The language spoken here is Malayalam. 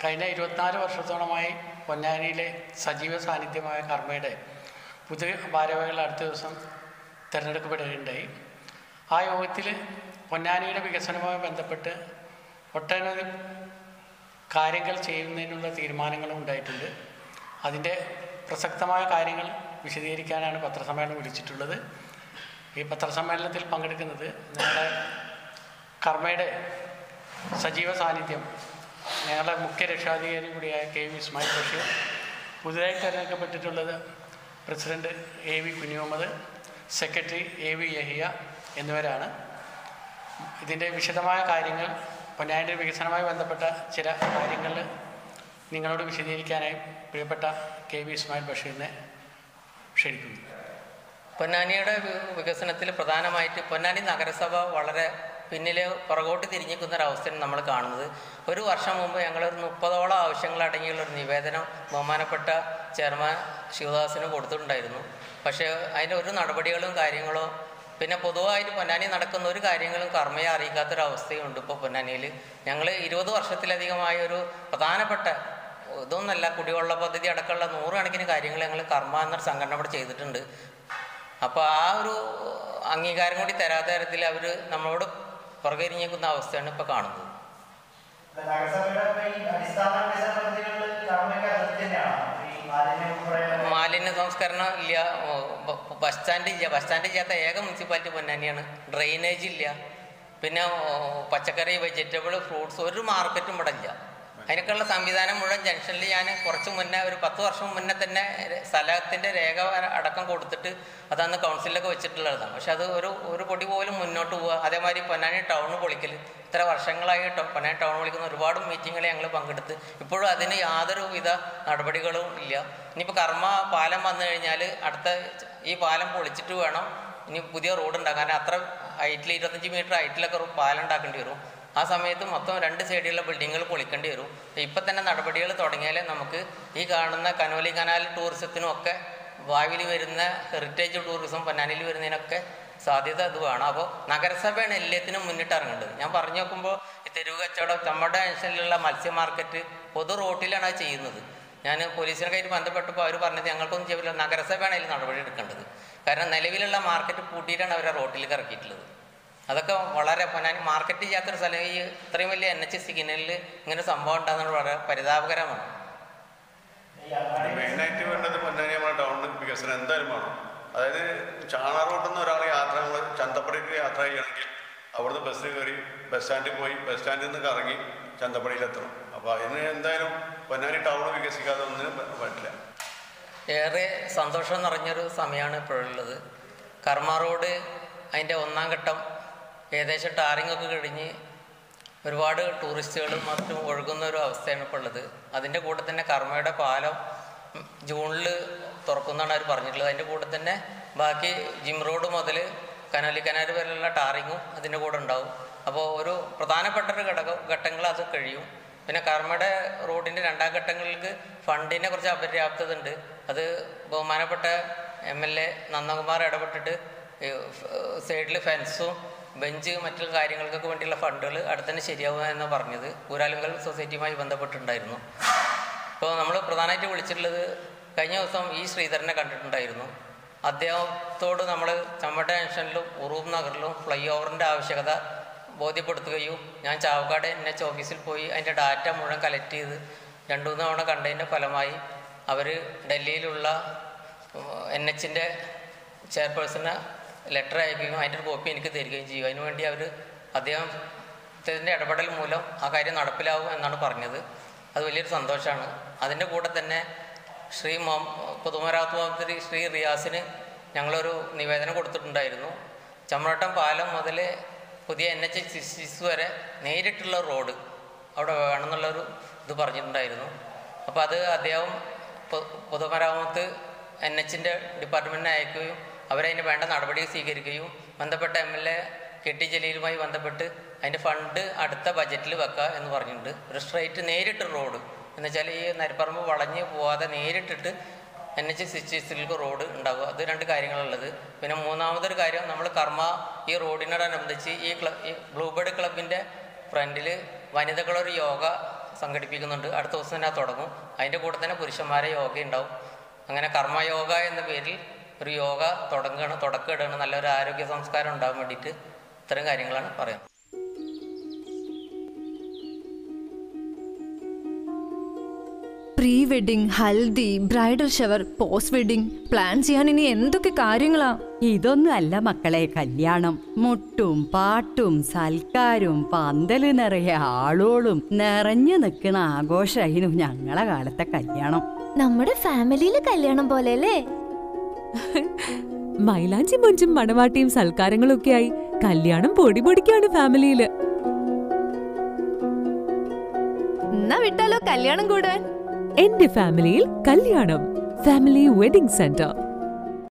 കഴിഞ്ഞ ഇരുപത്തിനാല് വർഷത്തോളമായി പൊന്നാനിയിലെ സജീവ സാന്നിധ്യമായ കർമ്മയുടെ പുതിയ ഭാരവാഹികൾ അടുത്ത ദിവസം തിരഞ്ഞെടുക്കപ്പെടുകയുണ്ടായി ആ യോഗത്തിൽ പൊന്നാനിയുടെ വികസനവുമായി ബന്ധപ്പെട്ട് ഒട്ടനവധി കാര്യങ്ങൾ ചെയ്യുന്നതിനുള്ള തീരുമാനങ്ങളും ഉണ്ടായിട്ടുണ്ട് അതിൻ്റെ പ്രസക്തമായ കാര്യങ്ങൾ വിശദീകരിക്കാനാണ് പത്രസമ്മേളനം വിളിച്ചിട്ടുള്ളത് ഈ പത്രസമ്മേളനത്തിൽ പങ്കെടുക്കുന്നത് ഞങ്ങളുടെ കർമ്മയുടെ സജീവ സാന്നിധ്യം ഞങ്ങളുടെ മുഖ്യ രക്ഷാധികാരി കൂടിയായ കെ വി ഇസ്മായിൽ ബഷീർ പുതുതായി തിരഞ്ഞെടുക്കപ്പെട്ടിട്ടുള്ളത് president A V Kunhumuhammad secretary A V Yahiya എന്നിവരാണ് ഇതിൻ്റെ വിശദമായ കാര്യങ്ങൾ പൊന്നാനിയുടെ വികസനവുമായി ബന്ധപ്പെട്ട ചില കാര്യങ്ങൾ നിങ്ങളോട് വിശദീകരിക്കാനായി പ്രിയപ്പെട്ട കെ വി ഇസ്മായിൽ ബഷീറിനെ ക്ഷണിക്കുന്നു പൊന്നാനിയുടെ വി- വികസനത്തിൽ പ്രധാനമായിട്ട് പൊന്നാനി നഗരസഭ വളരെ പിന്നിൽ പുറകോട്ട് തിരിഞ്ഞിക്കുന്ന ഒരു അവസ്ഥയാണ് നമ്മൾ കാണുന്നത് ഒരു വർഷം മുമ്പ് ഞങ്ങളൊരു മുപ്പതോളം ആവശ്യങ്ങൾ അടങ്ങിയുള്ള ഒരു നിവേദനം ബഹുമാനപ്പെട്ട ചെയർമാൻ ശിവദാസിന് കൊടുത്തിട്ടുണ്ടായിരുന്നു പക്ഷേ അതിൻ്റെ ഒരു നടപടികളും കാര്യങ്ങളോ പിന്നെ പൊതുവായിട്ട് പൊന്നാനി നടക്കുന്ന ഒരു കാര്യങ്ങളും കർമ്മയെ അറിയിക്കാത്തൊരവസ്ഥയുണ്ട് ഇപ്പോൾ പൊന്നാനിയിൽ ഞങ്ങൾ ഇരുപത് വർഷത്തിലധികമായ ഒരു പ്രധാനപ്പെട്ട ഇതൊന്നല്ല കുടിവെള്ള പദ്ധതി അടക്കമുള്ള നൂറുകണക്കിന് കാര്യങ്ങൾ ഞങ്ങൾ കർമ്മ എന്നൊരു സംഘടന ഇവിടെ ചെയ്തിട്ടുണ്ട് അപ്പോൾ ആ ഒരു അംഗീകാരം കൂടി തരാത്ത തരത്തിൽ അവർ നമ്മളോട് പുറകരിഞ്ഞേക്കുന്ന അവസ്ഥയാണ് ഇപ്പോൾ കാണുന്നത് നഗരസഭയുടെ ഇപ്പൊ ഈ അടിസ്ഥാന വികസന പദ്ധതികളിൽ കർമ്മയ്ക്ക് അതിർത്തി തന്നെയാണോ? ഈ മാലിന്യം ഉൾപ്പെടെ മാലിന്യ സംസ്കരണം ഇല്ല ഓ, ബ- ബസ് സ്റ്റാൻഡ് ഇല്ല ബസ് സ്റ്റാൻഡ് ഇല്ലാത്ത ഏക മുനിസിപ്പാലിറ്റി പൊന്നാനിയാണ് ഡ്രെയിനേജ് ഇല്ല പിന്നെ ഓ, പച്ചക്കറി വെജിറ്റബിൾ ഫ്രൂട്ട്സ് ഒരു മാർക്കറ്റും ഇവിടെ ഇല്ല അതിനൊക്കെയുള്ള സംവിധാനം മുഴുവൻ ജംഗ്ഷനിൽ ഞാൻ കുറച്ച് മുന്നേ ഒരു പത്ത് വർഷം മുന്നേ തന്നെ സ്ഥലത്തിൻ്റെ രേഖ അടക്കം കൊടുത്തിട്ട് അതന്ന് കൗൺസിലൊക്കെ വെച്ചിട്ടുള്ളതാണ് പക്ഷെ അത് ഒരു ഒരു പൊടി പോലും മുന്നോട്ട് പോവുക അതേമാതിരി പൊന്നാനി ടൗൺ പൊളിക്കൽ ഇത്ര വർഷങ്ങളായി ടൗ- പൊന്നാനി ടൗൺ വിളിക്കുന്ന ഒരുപാട് മീറ്റിങ്ങുകൾ ഞങ്ങൾ പങ്കെടുത്ത് ഇപ്പോഴും അതിന് യാതൊരു വിധ നടപടികളും ഇല്ല ഇനിയിപ്പോൾ കർമ്മ പാലം വന്നു കഴിഞ്ഞാൽ അടുത്ത ഈ പാലം പൊളിച്ചിട്ട് വേണം ഇനി പുതിയ റോഡ് ഉണ്ടാക്കാൻ അത്ര ഹൈറ്റിൽ ഇരുപത്തഞ്ച് മീറ്റർ ഹൈറ്റിലൊക്കെ ഒരു പാലം ഉണ്ടാക്കേണ്ടി വരും ആ സമയത്ത് മൊത്തം രണ്ട് സൈഡിലുള്ള ബിൽഡിങ്ങുകൾ പൊളിക്കേണ്ടി വരും ഇപ്പം തന്നെ നടപടികൾ തുടങ്ങിയാലേ നമുക്ക് ഈ കാണുന്ന കനോലി കനാൽ ടൂറിസത്തിനും ഒക്കെ ഭാവിയിൽ വരുന്ന ഹെറിറ്റേജ് ടൂറിസം പൊന്നാനിയിൽ വരുന്നതിനൊക്കെ സാധ്യത അത് വേണം അപ്പോൾ നഗരസഭയാണ് എല്ലാത്തിനും മുന്നിട്ട് ഇറങ്ങേണ്ടത് ഞാൻ പറഞ്ഞു നോക്കുമ്പോൾ ഈ തെരുവ് കച്ചവടം നമ്മുടെ ടെൻഷനിലുള്ള മത്സ്യ മാർക്കറ്റ് പൊതു റോട്ടിലാണ് അത് ചെയ്യുന്നത് ഞാൻ പോലീസിനൊക്കെ ബന്ധപ്പെട്ടപ്പോൾ അവർ പറഞ്ഞത് ഞങ്ങൾക്കൊന്നും ചെയ്യില്ല നഗരസഭയാണ് അതിൽ നടപടി എടുക്കേണ്ടത് കാരണം നിലവിലുള്ള മാർക്കറ്റ് പൂട്ടിയിട്ടാണ് അവരെ റോട്ടിലേക്ക് ഇറക്കിയിട്ടുള്ളത് അതൊക്കെ വളരെ പൊന്നാനി മാർക്കറ്റ് ചെയ്യാത്തൊരു സ്ഥലം ഈ ഇത്രയും വലിയ എൻ എച്ച് സിഗ്നലിൽ ഇങ്ങനെ ഒരു സംഭവം ഉണ്ടാകുന്നത് വളരെ പരിതാപകരമാണ് ഈ അങ്ങാടി മെയിനായിട്ട് വേണ്ടത് പൊന്നാനി നമ്മുടെ ടൗണിൽ വികസനം എന്തായാലും വേണം അതായത് ചാണാർ റോട്ടിൽ നിന്ന് ഒരാൾ യാത്ര നമ്മൾ ചന്തപ്പടിക്ക് യാത്ര ചെയ്യണമെങ്കിൽ അവിടുന്ന് ബസ്സിൽ കയറി ബസ് സ്റ്റാൻഡിൽ പോയി ബസ് സ്റ്റാൻഡിൽ നിന്ന് കറങ്ങി ചന്തപ്പടിയിലെത്തണം അപ്പോൾ അതിന് എന്തായാലും പൊന്നാനി ടൗൺ വികസിക്കാതെ ഒന്നിനും പ- പറ്റില്ല ഏറെ സന്തോഷം നിറഞ്ഞൊരു സമയമാണ് ഇപ്പോഴുള്ളത് കർമ്മ റോഡ് അതിൻ്റെ ഒന്നാം ഘട്ടം ഏകദേശം ടാറിംഗ് ഒക്കെ കഴിഞ്ഞ് ഒരുപാട് ടൂറിസ്റ്റുകളും മറ്റും ഒഴുകുന്ന ഒരു അവസ്ഥയാണ് ഇപ്പോൾ ഉള്ളത് അതിൻ്റെ കൂടെ തന്നെ കർമ്മയുടെ പാലം ജൂണിൽ തുറക്കുന്നതാണ് അവർ പറഞ്ഞിട്ടുള്ളത് അതിൻ്റെ കൂടെ തന്നെ ബാക്കി ജിം റോഡ് മുതൽ കനാലി കനാൽ വരെയുള്ള ടാറിങ്ങും അതിൻ്റെ കൂടെ ഉണ്ടാവും അപ്പോൾ ഒരു പ്രധാനപ്പെട്ട ഒരു ഘടകം ഘട്ടങ്ങൾ അത് കഴിയും പിന്നെ കർമ്മയുടെ റോഡിൻ്റെ രണ്ടാം ഘട്ടങ്ങൾക്ക് ഫണ്ടിനെ കുറിച്ച് അപര്യാപ്തത ഉണ്ട് അത് ബഹുമാനപ്പെട്ട എം എൽ എ നന്ദകുമാർ ഇടപെട്ടിട്ട് സൈഡിൽ ഫെൻസും ബെഞ്ച് മറ്റു കാര്യങ്ങൾക്കൊക്കെ വേണ്ടിയുള്ള ഫണ്ടുകൾ അടുത്തന്നെ ശരിയാവുക എന്ന് പറഞ്ഞത് ഊരാലുങ്കൽ സൊസൈറ്റിയുമായി ബന്ധപ്പെട്ടിട്ടുണ്ടായിരുന്നു ഇപ്പോൾ നമ്മൾ പ്രധാനമായിട്ട് വിളിച്ചിട്ടുള്ളത് കഴിഞ്ഞ ദിവസം ഈ ശ്രീധരനെ കണ്ടിട്ടുണ്ടായിരുന്നു അദ്ദേഹത്തോട് നമ്മൾ ചമ്മട്ട ജംഗ്ഷനിലും ഉറൂബ് നഗറിലും ഫ്ലൈ ഓവറിൻ്റെ ആവശ്യകത ബോധ്യപ്പെടുത്തുകയും ഞാൻ ചാവക്കാട് എൻ എച്ച് ഓഫീസിൽ പോയി അതിൻ്റെ ഡാറ്റ മുഴുവൻ കളക്ട് ചെയ്ത് രണ്ടു മൂന്ന് തവണ കണ്ടതിൻ്റെ ഫലമായി അവർ ഡൽഹിയിലുള്ള എൻ എച്ചിൻ്റെ ചെയർപേഴ്സണ് ലെറ്റർ അയക്കുകയും അതിൻ്റെ ഒരു കോപ്പി എനിക്ക് തരികയും ചെയ്യും അതിനുവേണ്ടി അവർ അദ്ദേഹത്തിൻ്റെ ഇടപെടൽ മൂലം ആ കാര്യം നടപ്പിലാവും എന്നാണ് പറഞ്ഞത് അത് വലിയൊരു സന്തോഷമാണ് അതിൻ്റെ കൂടെ തന്നെ ശ്രീ മൊഹ പൊതുമരാമത്ത് മന്ത്രി ശ്രീ റിയാസിന് ഞങ്ങളൊരു നിവേദനം കൊടുത്തിട്ടുണ്ടായിരുന്നു ചമ്രട്ടം പാലം മുതൽ പുതിയ എൻ എച്ച് സിക്സ് വരെ നേരിട്ടുള്ള റോഡ് അവിടെ വേണമെന്നുള്ളൊരു ഇത് പറഞ്ഞിട്ടുണ്ടായിരുന്നു അപ്പോൾ അത് അദ്ദേഹം പൊ- പൊതുമരാമത്ത് എൻ എച്ചിൻ്റെ ഡിപ്പാർട്ട്മെൻറ്റിനെ അയക്കുകയും അവരതിന് വേണ്ട നടപടി സ്വീകരിക്കുകയും ബന്ധപ്പെട്ട M L A K T ജലീലുമായി ബന്ധപ്പെട്ട് അതിൻ്റെ ഫണ്ട് അടുത്ത ബജറ്റിൽ വെക്കുക എന്ന് പറഞ്ഞിട്ടുണ്ട് ഒരു സ്ട്രൈറ്റ് നേരിട്ട് റോഡ് എന്ന് വെച്ചാൽ ഈ നരിപ്പറമ്പ് വളഞ്ഞ് പോവാതെ നേരിട്ടിട്ട് എൻ എച്ച് സിക്സ്റ്റീസിലേക്ക് റോഡ് ഉണ്ടാവുക അത് രണ്ട് കാര്യങ്ങളുള്ളത് പിന്നെ മൂന്നാമതൊരു കാര്യം നമ്മൾ കർമ്മ ഈ റോഡിനോടനുബന്ധിച്ച് ഈ ക്ലബ് ഈ ബ്ലൂബേർഡ് ക്ലബിൻ്റെ ഫ്രണ്ടിൽ വനിതകളൊരു യോഗ സംഘടിപ്പിക്കുന്നുണ്ട് അടുത്ത ദിവസം തന്നെ അത് തുടങ്ങും അതിൻ്റെ കൂടെ തന്നെ പുരുഷന്മാരെ യോഗ ഉണ്ടാവും അങ്ങനെ കർമ്മയോഗ എന്ന പേരിൽ ഒരു യോഗ തുടങ്ങുകയാണ് തുടക്കമിടുകയാണ് നല്ലൊരു ആരോഗ്യ സംസ്കാരം ഉണ്ടാകാൻ വേണ്ടിയിട്ട് ഇത്തരം കാര്യങ്ങളാണ് പറയുന്നത് pre wedding haldi bridal shower post wedding plan ചെയ്യാൻ ഇനി എന്തൊക്കെ കാര്യങ്ങളാ ഇതൊന്നും അല്ല മക്കളെ കല്യാണം മുട്ടും പാട്ടും സൽക്കാരും പന്തല് നിറയെ ആളോളും നിറഞ്ഞു നിൽക്കണ ആഘോഷമായിരുന്നു ഞങ്ങളെ കാലത്തെ കല്യാണം നമ്മുടെ ഫാമിലിയിലെ കല്യാണം പോലെ അല്ലേ മൈലാഞ്ചി മൊഞ്ചും മണവാട്ടിയും സൽക്കാരങ്ങളൊക്കെയായി കല്യാണം പൊടി പൊടിക്കാണ് ഫാമിലിയില് എന്നാ വിട്ടാലോ കല്യാണം കൂടാൻ എന്റെ ഫാമിലിയിൽ കല്യാണം ഫാമിലി വെഡിംഗ് സെന്റർ